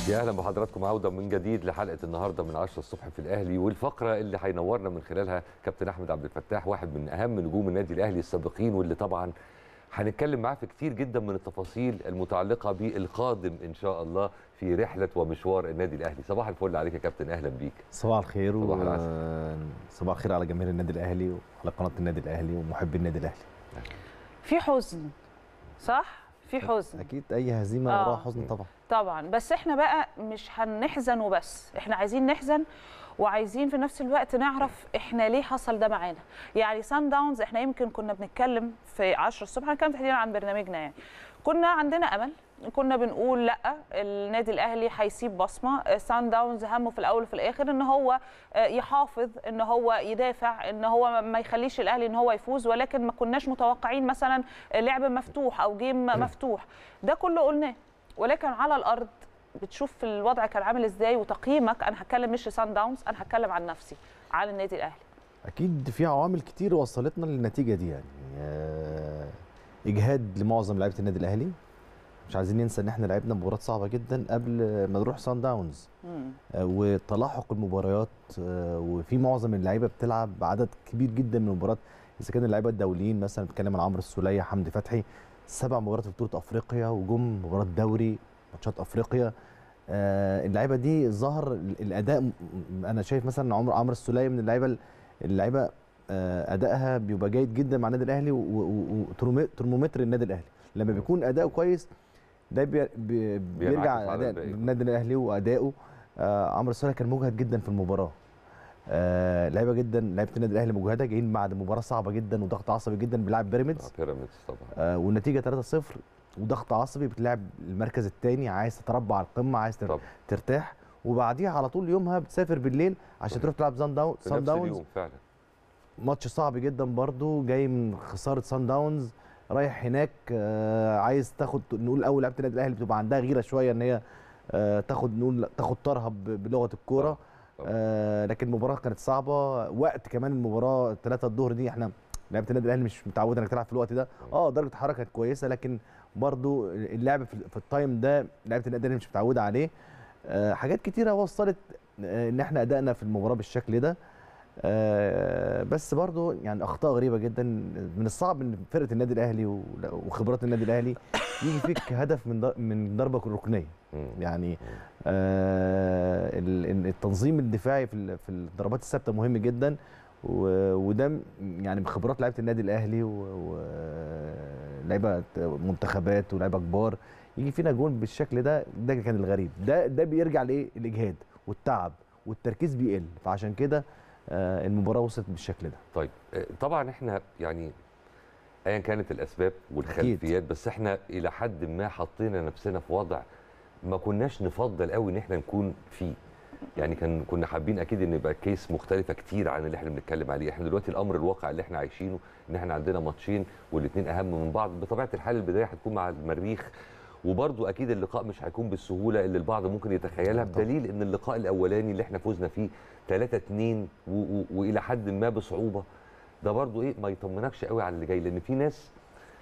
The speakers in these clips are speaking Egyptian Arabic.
يا اهلا بحضراتكم عوده من جديد لحلقه النهارده من 10 الصبح في الاهلي والفقره اللي هينورنا من خلالها كابتن احمد عبد الفتاح واحد من اهم نجوم النادي الاهلي السابقين واللي طبعا هنتكلم معاه في كتير جدا من التفاصيل المتعلقه بالقادم ان شاء الله في رحله ومشوار النادي الاهلي صباح الفل عليك يا كابتن اهلا بيك صباح الخير صباح و... العسل. صباح الخير على جماهير النادي الاهلي وعلى قناه النادي الاهلي ومحبي النادي الاهلي في حزن صح في حزن اكيد اي هزيمه آه. وراها حزن طبعا طبعا بس احنا بقى مش هنحزن وبس احنا عايزين نحزن وعايزين في نفس الوقت نعرف احنا ليه حصل ده معانا يعني سان داونز احنا يمكن كنا بنتكلم في 10 الصبح هنتكلم تحديدا عن برنامجنا يعني كنا عندنا امل كنا بنقول لا النادي الاهلي هيسيب بصمه سان داونز همه في الاول وفي الاخر ان هو آه، يحافظ ان هو يدافع ان هو ما يخليش الاهلي ان هو يفوز ولكن ما كناش متوقعين مثلا لعب مفتوح او جيم مفتوح ده كله قلناه ولكن على الارض بتشوف الوضع كان عامل ازاي وتقييمك انا هتكلم مش سان داونز انا هتكلم عن نفسي على النادي الاهلي اكيد في عوامل كتير وصلتنا للنتيجه دي يعني آه، اجهاد لمعظم لعيبه النادي الاهلي مش عايزين ننسى ان احنا لعبنا مباراه صعبه جدا قبل ما نروح سان داونز مم. آه، وتلاحق المباريات آه، وفي معظم اللعيبه بتلعب عدد كبير جدا من المباريات اذا كان اللعيبه الدوليين مثلا بتكلم عن عمرو السوليه حمدي فتحي سبع مباريات في بطوله افريقيا وجم مباراه دوري ماتشات افريقيا آه، اللعيبه دي ظهر ال- الاداء م- م- انا شايف مثلا عمرو عمرو السوليه من اللعيبه اللعيبه آه، ادائها بيبقى جيد جدا مع النادي الاهلي وترمومتر النادي الاهلي لما بيكون اداؤه كويس ده بي بي بيرجع على اداء الباقي. النادي الاهلي وادائه آه عمرو السوليه كان مجهد جدا في المباراه آه لعيبه جدا لعيبه النادي الاهلي مجهده جايين بعد مباراه صعبه جدا وضغط عصبي جدا بيلعب بيراميدز آه، بيراميدز طبعا آه والنتيجه 3-0 وضغط عصبي بتلعب المركز الثاني عايز تتربع على القمه عايز تر- طبعا ترتاح وبعديها على طول يومها بتسافر بالليل عشان تروح تلعب سان داون في سان نفس داونز اليوم فعلا ماتش صعب جدا برضو جاي من خساره سان داونز رايح هناك آه، عايز تاخد نقول اول لعيبه النادي الاهلي بتبقى عندها غيره شويه ان هي آه، تاخد نقول تاخد طارها ب- بلغه الكوره طبعاً. آه، لكن المباراه كانت صعبه وقت كمان المباراه 3 الظهر دي احنا لعيبه النادي الاهلي مش متعوده انك تلعب في الوقت ده اه درجه الحراره كانت كويسه لكن برضو اللعب في في التايم ده لعيبه النادي الاهلي مش متعوده عليه آه، حاجات كتيره وصلت آه، ان احنا ادائنا في المباراه بالشكل ده آه، بس برضو يعني اخطاء غريبه جدا من الصعب ان فرقه النادي الاهلي و- وخبرات النادي الاهلي يجي فيك هدف من ضر- من ضربه ركنيه مم. يعني آه ال- ال- التنظيم الدفاعي في ال- في الضربات الثابته مهم جدا و- وده م- يعني بخبرات لعيبه النادي الاهلي ولعيبه منتخبات ولاعيبه كبار يجي فينا جون بالشكل ده ده كان الغريب ده ده بيرجع لايه الاجهاد والتعب والتركيز بيقل فعشان كده آه المباراه وصلت بالشكل ده طيب آه، طبعا احنا يعني ايا كانت الاسباب والخلفيات بس احنا الى حد ما حطينا نفسنا في وضع ما كناش نفضل قوي ان احنا نكون فيه يعني كان كنا حابين اكيد ان يبقى كيس مختلفه كتير عن اللي احنا بنتكلم عليه احنا دلوقتي الامر الواقع اللي احنا عايشينه ان احنا عندنا ماتشين والاثنين اهم من بعض بطبيعه الحال البدايه هتكون مع المريخ وبرضو اكيد اللقاء مش هيكون بالسهوله اللي البعض ممكن يتخيلها طبعاً. بدليل ان اللقاء الاولاني اللي احنا فزنا فيه 3 2 و- و- والى حد ما بصعوبه ده برضو ايه ما يطمنكش قوي على اللي جاي لان في ناس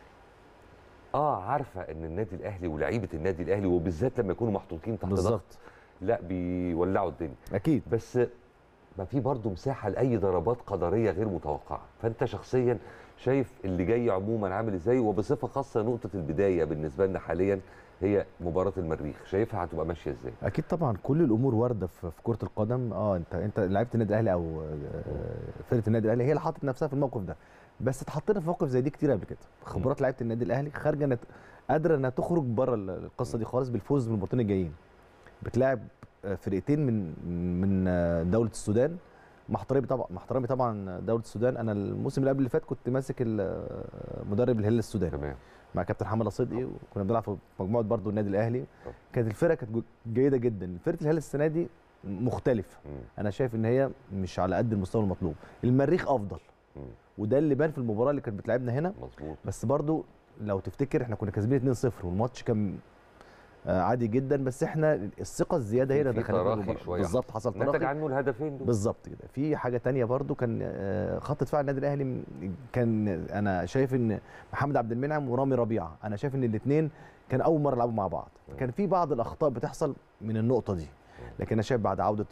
اه عارفه ان النادي الاهلي ولاعيبه النادي الاهلي وبالذات لما يكونوا محطوطين تحت ضغط بالظبط لا بيولعوا الدنيا اكيد بس ما في برضه مساحه لاي ضربات قدريه غير متوقعه فانت شخصيا شايف اللي جاي عموما عامل ازاي وبصفه خاصه نقطه البدايه بالنسبه لنا حاليا هي مباراه المريخ شايفها هتبقى ماشيه ازاي اكيد طبعا كل الامور وارده في في كره القدم اه انت انت لعيبه النادي الاهلي او آه، فرقه النادي الاهلي هي اللي حطت نفسها في الموقف ده بس اتحطينا في موقف زي دي كتير قبل كده خبرات لعيبه النادي الاهلي خارجه نت... قادره انها تخرج بره ال- القصه دي خالص بالفوز بالمباراتين الجايين بتلاعب آه، فرقتين من من آه، دوله السودان مع احترامي طبعا مع احترامي طبعا دوله السودان انا الموسم اللي قبل اللي فات كنت ماسك ال- آه، مدرب الهلال السوداني تمام مع كابتن حمد صدقي وكنا بنلعب في مجموعه برضو النادي الاهلي طب. كانت الفرقه كانت جو- جيده جدا فرقه الهلال السنه دي مختلفه مم. انا شايف ان هي مش على قد المستوى المطلوب المريخ افضل مم. وده اللي بان في المباراه اللي كانت بتلعبنا هنا مظبوط بس برضو لو تفتكر احنا كنا كاسبين 2-0 والماتش كان عادي جدا بس احنا الثقه الزياده هي اللي في دخلتنا تراخي المباراة. شوية. بالظبط حصل نتج تراخي عنه الهدفين دول بالظبط كده في حاجه تانية برضو كان آه، خط دفاع النادي الاهلي م- كان انا شايف ان محمد عبد المنعم ورامي ربيعه انا شايف ان الاثنين كان اول مره يلعبوا مع بعض كان في بعض الاخطاء بتحصل من النقطه دي لكن انا شايف بعد عوده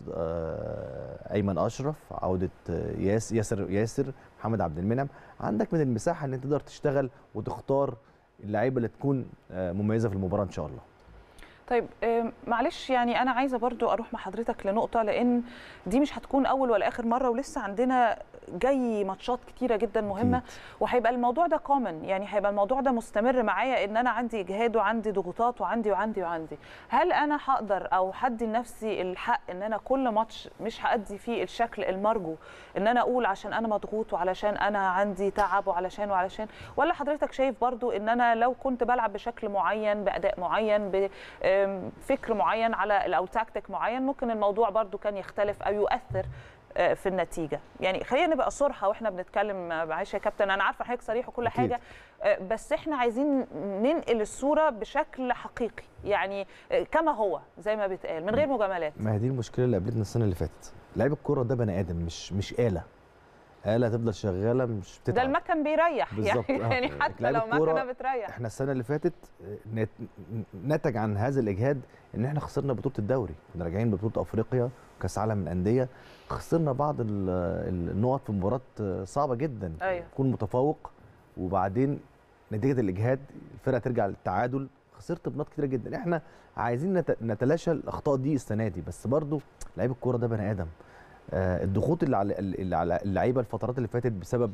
آه، ايمن اشرف عوده آه، ياس ياسر ياسر محمد عبد المنعم عندك من المساحه ان انت تقدر تشتغل وتختار اللعيبه اللي تكون آه، مميزه في المباراه ان شاء الله طيب آم، معلش يعني انا عايزه برضو اروح مع حضرتك لنقطه لان دي مش هتكون اول ولا اخر مره ولسه عندنا جاي ماتشات كتيره جدا مهمه أكيد. وهيبقى الموضوع ده كومن يعني هيبقى الموضوع ده مستمر معايا ان انا عندي اجهاد وعندي ضغوطات وعندي وعندي وعندي هل انا هقدر او هدي لنفسي الحق ان انا كل ماتش مش هادي فيه الشكل المرجو ان انا اقول عشان انا مضغوط وعلشان انا عندي تعب وعلشان وعلشان ولا حضرتك شايف برضو ان انا لو كنت بلعب بشكل معين باداء معين بفكر معين على او تاكتيك معين ممكن الموضوع برضو كان يختلف او يؤثر آه، في النتيجه يعني خلينا نبقى صراحه واحنا بنتكلم آه، معلش يا كابتن انا عارفه حضرتك صريح وكل أكيد. حاجه آه، بس احنا عايزين ننقل الصوره بشكل حقيقي يعني آه، كما هو زي ما بيتقال من غير مجاملات ما هي دي المشكله اللي قابلتنا السنه اللي فاتت لعيب الكوره ده بني ادم مش مش آلة آلة تفضل شغاله مش ده بتتعب المكن بيريح بالظبط، يعني, آه. يعني حتى لعيب لو الكورة مكنه بتريح احنا السنه اللي فاتت نت- نتج عن هذا الاجهاد ان احنا خسرنا بطوله الدوري كنا راجعين ببطوله افريقيا كاس عالم الانديه خسرنا بعض ال- النقط في مباراه صعبه جدا أيوة. تكون متفوق وبعدين نتيجه الاجهاد الفرقه ترجع للتعادل خسرت بنقط كتيره جدا احنا عايزين نت- نتلاشى الاخطاء دي السنه دي بس برضو لعيب الكوره ده بني ادم آه، الضغوط اللي على اللي على اللعيبه الفترات اللي فاتت بسبب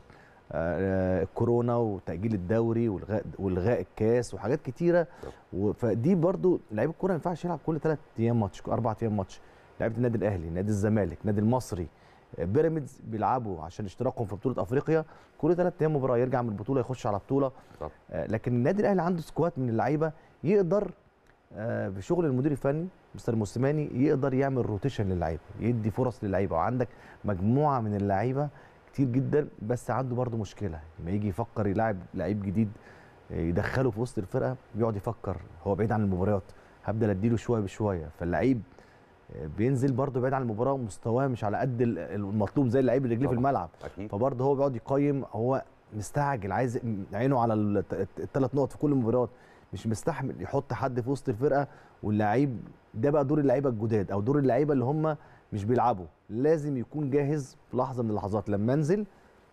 آه، الكورونا وتاجيل الدوري والغاء والغاء الكاس وحاجات كتيره و- فدي برضو لعيب الكوره ما ينفعش يلعب كل ثلاث ايام ماتش اربع ايام ماتش لعيبه النادي الاهلي نادي الزمالك نادي المصري آه، بيراميدز بيلعبوا عشان اشتراكهم في بطوله افريقيا كل ثلاث ايام مباراه يرجع من البطوله يخش على بطوله طب. آه، لكن النادي الاهلي عنده سكواد من اللعيبه يقدر آه، بشغل المدير الفني مستر موسيماني يقدر يعمل روتيشن للعيبه يدي فرص للعيبه وعندك مجموعه من اللعيبه كتير جدا بس عنده برضه مشكله لما يجي يفكر يلاعب لعيب جديد آه، يدخله في وسط الفرقه بيقعد يفكر هو بعيد عن المباريات هبدا اديله شويه بشويه فاللعيب آه، بينزل برضه بعيد عن المباراه ومستواه مش على قد ال- المطلوب زي اللعيب اللي رجليه في طبعاً. الملعب اكيد فبرضه هو بيقعد يقيم هو مستعجل عايز عينه على الثلاث نقط في كل المباريات مش مستحمل يحط حد في وسط الفرقه واللعيب ده بقى دور اللعيبه الجداد او دور اللعيبه اللي هم مش بيلعبوا لازم يكون جاهز في لحظه من اللحظات لما انزل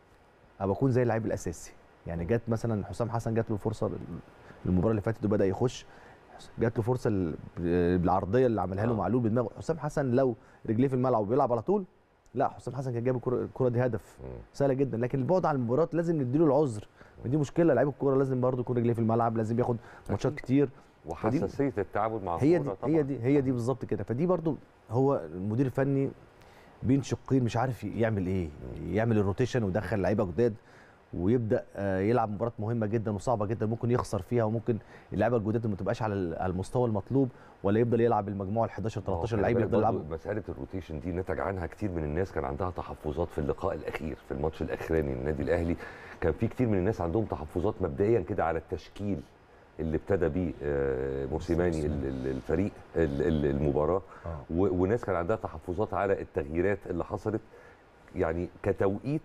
ابقى اكون زي اللعيب الاساسي يعني جت مثلا حسام حسن جات له فرصه المباراه اللي فاتت وبدا يخش جات له فرصه ال- بالعرضيه اللي عملها له آه. معلول بدماغه حسام حسن لو رجليه في الملعب وبيلعب على طول لا حسام حسن كان جايب الكرة- الكره دي هدف مم. سهله جدا لكن البعد عن المباراه لازم نديله العذر ودي مشكله لعيب الكوره لازم برضه يكون رجليه في الملعب لازم ياخد ماتشات أكيد. كتير وحساسيه التعامل مع هي دي الكورة طبعاً. هي دي هي دي بالظبط كده فدي برضو هو المدير الفني بين شقين مش عارف يعمل ايه يعمل الروتيشن ويدخل لعيبه جداد ويبدا آه، يلعب مباراه مهمه جدا وصعبه جدا ممكن يخسر فيها وممكن اللعيبه الجداد ما تبقاش على ال- على المستوى المطلوب ولا يفضل يلعب المجموعه ال 11 ما هو 13 خلي لعيب بالك يفضل برضو يلعبوا مساله الروتيشن دي نتج عنها كتير من الناس كان عندها تحفظات في اللقاء الاخير في الماتش الاخراني النادي الاهلي كان في كتير من الناس عندهم تحفظات مبدئيا كده على التشكيل اللي ابتدى بيه آه، موسيماني ال- ال- الفريق ال- ال- المباراه آه. و- وناس كان عندها تحفظات على التغييرات اللي حصلت يعني كتوقيت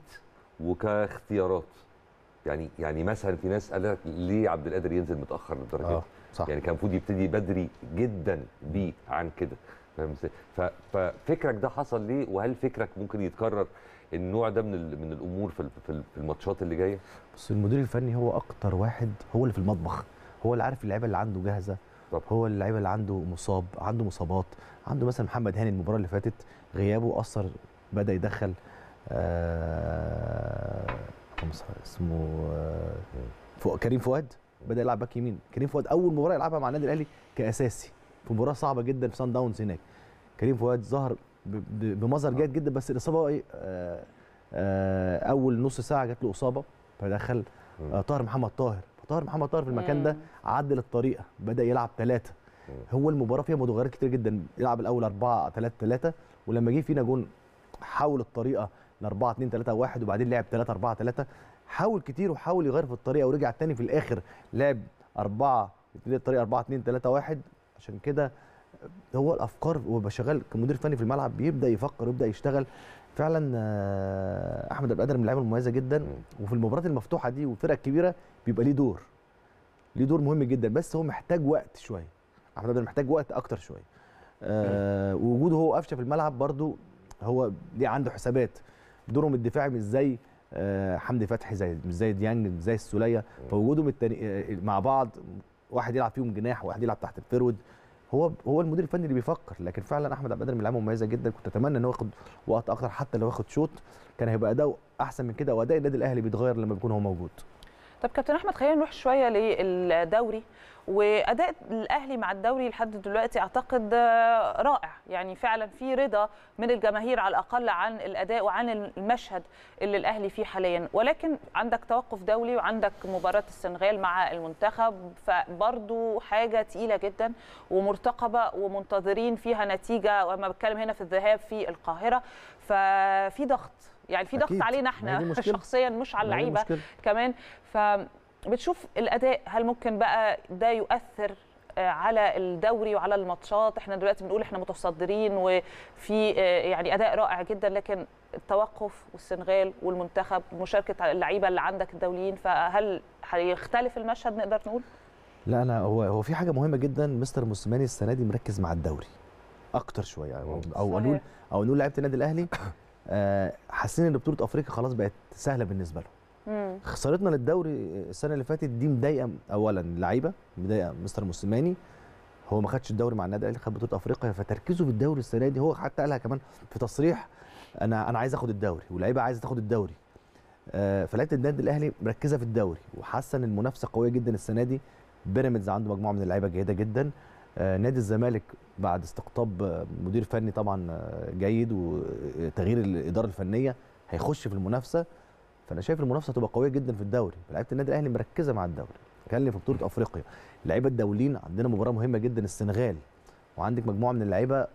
وكاختيارات يعني يعني مثلا في ناس قالت ليه عبد القادر ينزل متاخر للدرجه دي اه صح يعني كان المفروض يبتدي بدري جدا بيه عن كده فاهم ازاي؟ ف- ففكرك ده حصل ليه وهل فكرك ممكن يتكرر النوع ده من ال- من الامور في ال- في ال- في الماتشات اللي جايه؟ بس المدير الفني هو اكتر واحد هو اللي في المطبخ هو اللي عارف اللعيبه اللي عنده جاهزه طبعا. هو اللعيبه اللي عنده مصاب عنده مصابات عنده مثلا محمد هاني المباراه اللي فاتت غيابه اثر بدا يدخل آه اللهم صل على- اسمه آه فو- كريم فؤاد بدا يلعب باك يمين كريم فؤاد اول مباراه يلعبها مع النادي الاهلي كاساسي في مباراه صعبه جدا في سان داونز هناك كريم فؤاد ظهر ب- ب- بمظهر جيد جدا بس الاصابه ايه آه آه اول نص ساعه جات له اصابه فدخل مم. آه طاهر محمد طاهر طاهر محمد طاهر في المكان ده مم. عدل الطريقه بدا يلعب ثلاثه مم. هو المباراه فيها متغيرات كتير جدا يلعب الاول 4 3 3 ولما جه فينا جون حاول الطريقه ل 4 2 3 1 وبعدين لعب 3 4 3 حاول كتير وحاول يغير في الطريقه ورجع تاني في الاخر لعب 4 الطريقه 4 2 3 1 عشان كده هو الافكار وهو شغال كمدير فني في الملعب بيبدا يفكر ويبدا يشتغل فعلا آه، احمد عبد القادر من اللعيبه المميزه جدا وفي المباريات المفتوحه دي والفرق الكبيره بيبقى ليه دور ليه دور مهم جدا بس هو محتاج وقت شويه احمد عبد محتاج وقت اكتر شويه آه وجوده هو قفشه في الملعب برده هو ليه عنده حسابات دورهم الدفاعي مش زي آه حمدي فتحي زي مش زي ديانج مش زي السوليه فوجودهم التاني آه مع بعض واحد يلعب فيهم جناح وواحد يلعب تحت الفرود هو هو المدير الفني اللي بيفكر لكن فعلا احمد عبد القادر من لعيبه مميزه جدا كنت اتمنى ان هو ياخد وقت اكتر حتى لو ياخد شوط كان هيبقى اداؤه احسن من كده واداء النادي الاهلي بيتغير لما بيكون هو موجود طب كابتن احمد خلينا نروح شويه للدوري واداء الاهلي مع الدوري لحد دلوقتي اعتقد رائع يعني فعلا في رضا من الجماهير على الاقل عن الاداء وعن المشهد اللي الاهلي فيه حاليا ولكن عندك توقف دولي وعندك مباراه السنغال مع المنتخب فبرضه حاجه تقيله جدا ومرتقبه ومنتظرين فيها نتيجه واما بتكلم هنا في الذهاب في القاهره ففي ضغط يعني في ضغط أكيد. علينا ما هي دي احنا مشكلة. شخصيا مش على ما هي اللعيبه مشكلة. كمان فبتشوف الاداء هل ممكن بقى ده يؤثر آه، على الدوري وعلى الماتشات احنا دلوقتي بنقول احنا متصدرين وفي آه، يعني اداء رائع جدا لكن التوقف والسنغال والمنتخب مشاركه اللعيبه اللي عندك الدوليين فهل هيختلف المشهد نقدر نقول لا انا هو هو في حاجه مهمه جدا مستر موسيماني السنه دي مركز مع الدوري اكتر شويه او او صحيح. نقول او نقول لعيبه النادي الاهلي آه، حاسين ان بطوله افريقيا خلاص بقت سهله بالنسبه لهم مم. خسارتنا للدوري السنه اللي فاتت دي مضايقه اولا اللعيبه مضايقه مستر موسيماني هو ما خدش الدوري مع النادي الاهلي خد بطوله افريقيا فتركيزه في الدوري السنه دي هو حتى قالها كمان في تصريح انا انا عايز اخد الدوري واللعيبه عايزه تاخد الدوري آه، فلعيبه النادي الاهلي مركزه في الدوري وحاسه ان المنافسه قويه جدا السنه دي بيراميدز عنده مجموعه من اللعيبه جيده جدا آه، نادي الزمالك بعد استقطاب آه، مدير فني طبعا آه، جيد وتغيير الاداره الفنيه هيخش في المنافسه فانا شايف المنافسه هتبقى قويه جدا في الدوري لعيبه النادي الاهلي مركزه مع الدوري كان في بطوله افريقيا اللعيبه الدوليين عندنا مباراه مهمه جدا السنغال وعندك مجموعه من اللعيبه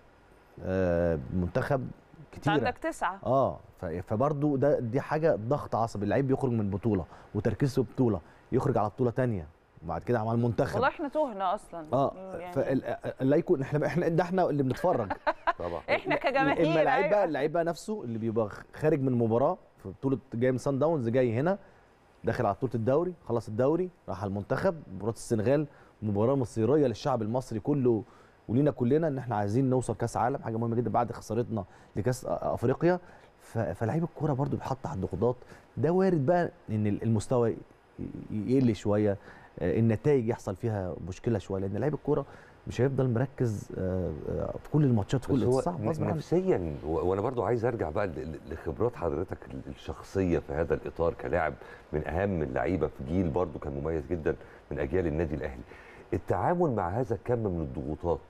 آه، منتخب كتيره عندك تسعه اه ف- فبرضو ده دي حاجه ضغط عصبي اللعيب بيخرج من بطوله وتركيزه في بطوله يخرج على بطوله تانية وبعد كده مع المنتخب والله احنا تهنا اصلا اه يعني فلا يكون احنا احنا ده احنا اللي بنتفرج طبعا احنا كجماهير اما اللعيب أيوة. بقى اللعيب بقى نفسه اللي بيبقى خارج من مباراه في بطوله جاي من سان داونز جاي هنا داخل على بطوله الدوري خلص الدوري راح على المنتخب مباراه السنغال مباراه مصيريه للشعب المصري كله ولينا كلنا ان احنا عايزين نوصل كاس عالم حاجه مهمه جدا بعد خسارتنا لكاس افريقيا ف- فلعيب الكوره برضو بيحط تحت ضغوطات ده وارد بقى ان المستوى ي- يقل شويه آه، النتائج يحصل فيها مشكله شويه لان لعيب الكوره مش هيفضل مركز آه، آه، في كل الماتشات في بس كل هو صعب غصب عنه نفسيا و- وانا برضو عايز ارجع بقى ل- ل- لخبرات حضرتك ال- الشخصيه في هذا الاطار كلاعب من اهم اللعيبه في جيل برضو كان مميز جدا من اجيال النادي الاهلي التعامل مع هذا الكم من الضغوطات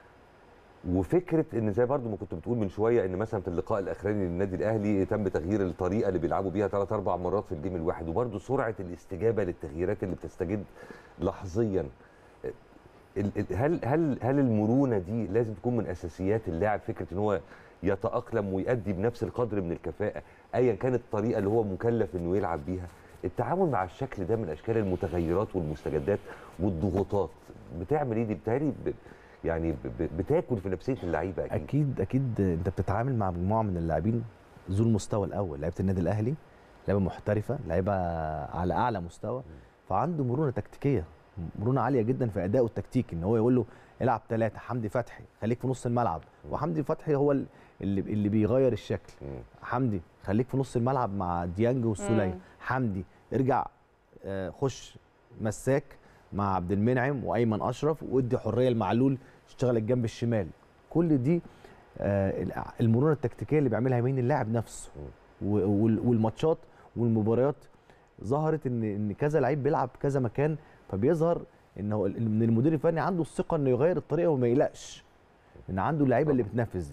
وفكره ان زي برضو ما كنت بتقول من شويه ان مثلا في اللقاء الاخراني للنادي الاهلي تم تغيير الطريقه اللي بيلعبوا بيها ثلاث اربع مرات في الجيم الواحد وبرضو سرعه الاستجابه للتغييرات اللي بتستجد لحظيا ال- ال- هل هل هل المرونه دي لازم تكون من اساسيات اللاعب فكره ان هو يتاقلم ويؤدي بنفس القدر من الكفاءه ايا كانت الطريقه اللي هو مكلف انه يلعب بيها التعامل مع الشكل ده من اشكال المتغيرات والمستجدات والضغوطات بتعمل ايه دي بتهيألي ب- يعني ب- ب- بتاكل في نفسيه اللعيبه اكيد اكيد اكيد انت بتتعامل مع مجموعه من اللاعبين ذو المستوى الاول لعيبه النادي الاهلي لعيبه محترفه لعيبه على اعلى مستوى فعنده مرونه تكتيكيه مرونه عاليه جدا في ادائه التكتيكي ان هو يقول له العب ثلاثه حمدي فتحي خليك في نص الملعب وحمدي فتحي هو ال- اللي اللي بيغير الشكل مم. حمدي خليك في نص الملعب مع ديانج والسوليه مم. حمدي ارجع آه، خش مساك مع عبد المنعم وايمن اشرف وادي حريه المعلول يشتغل الجنب الشمال كل دي آه، الع- المرونه التكتيكيه اللي بيعملها يمين اللاعب نفسه و- وال- والماتشات والمباريات ظهرت ان ان كذا لعيب بيلعب كذا مكان فبيظهر ان هو ان المدير الفني عنده الثقه انه يغير الطريقه وما يقلقش ان عنده اللعيبه اللي بتنفذ دي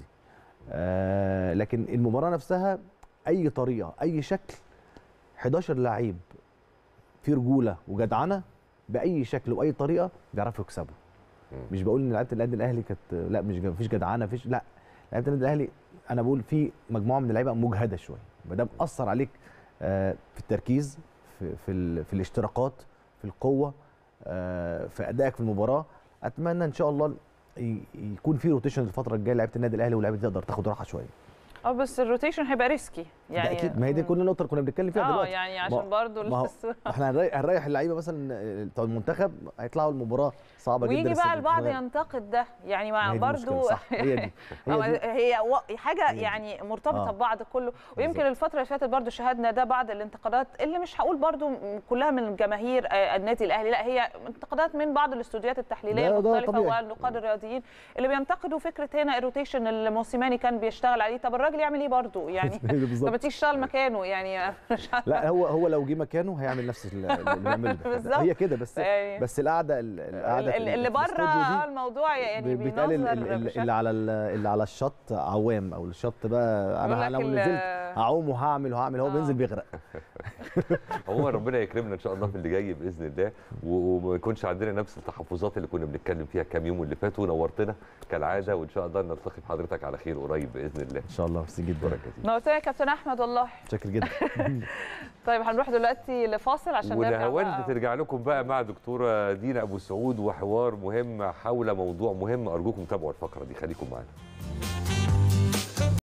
آه لكن المباراه نفسها اي طريقه اي شكل 11 لعيب في رجوله وجدعنه باي شكل واي طريقه بيعرفوا يكسبوا مم. مش بقول ان لعيبه النادي الاهلي كانت لا مش مفيش جدعنه مفيش لا لعيبه النادي الاهلي انا بقول في مجموعه من اللعيبه مجهده شويه ما دام اثر عليك آه، في التركيز في في, ال- في الاشتراكات في القوه آه، في ادائك في المباراه اتمنى ان شاء الله ي- يكون في روتيشن الفتره الجايه لعيبه النادي الاهلي واللعيبه دي تقدر تاخد راحه شويه اه بس الروتيشن هيبقى ريسكي يعني يعني ده اكيد ما هي دي كل النقطه اللي كنا بنتكلم فيها اه دلوقتي يعني ما- عشان برضو ما هو الصورة. احنا هنريح, هنريح اللعيبه مثلا بتوع المنتخب هيطلعوا المباراه صعبه جدا ويجي بقى السنة البعض الجاية. ينتقد ده يعني ما مع هي دي برضو المشكلة، صح هي دي أو هي دي هي و- حاجه دي. يعني مرتبطه آه. ببعض كله ويمكن بالظبط. الفتره اللي فاتت برضو شاهدنا ده بعض الانتقادات اللي مش هقول برضو م- كلها من جماهير آه، النادي الاهلي لا هي انتقادات من بعض الاستوديوهات التحليليه ده- ده المختلفه طبيعي. والنقاد الرياضيين اللي بينتقدوا فكره هنا الروتيشن اللي موسيماني كان بيشتغل عليه طب الراجل يعمل ايه برضو يعني هي دي طب بالظبط ما تيجي تشتغل مكانه يعني مش عارفة. لا هو هو لو جه مكانه هيعمل نفس اللي اللي بيعمله ده. بالظبط. هي كده بس يعني بس القعده ال- القعده في ال- ال- اللي في بره الاستوديو دي آه، الموضوع يعني بي- بيتقال ال- ال- بينظر ال- بشكل- اللي على ال- اللي على الشط عوام او الشط بقى يقول انا لك لو ال- نزلت هعوم وهعمل وهعمل هو آه. بينزل بيغرق عموما ربنا يكرمنا ان شاء الله في اللي جاي باذن الله و- وما يكونش عندنا نفس التحفظات اللي كنا بنتكلم فيها كام يوم اللي فاتوا ونورتنا كالعاده وان شاء الله نلتقي بحضرتك على خير قريب باذن الله ان شاء الله ميرسي جدا شكرا جزيلا نورتنا يا كابتن احمد والله شاكر جدا طيب هنروح دلوقتي لفاصل عشان نرجع ونهاوند بقى. ترجع لكم بقى مع دكتوره دينا ابو سعود وحوار مهم حول موضوع مهم ارجوكم تابعوا الفقره دي خليكم معانا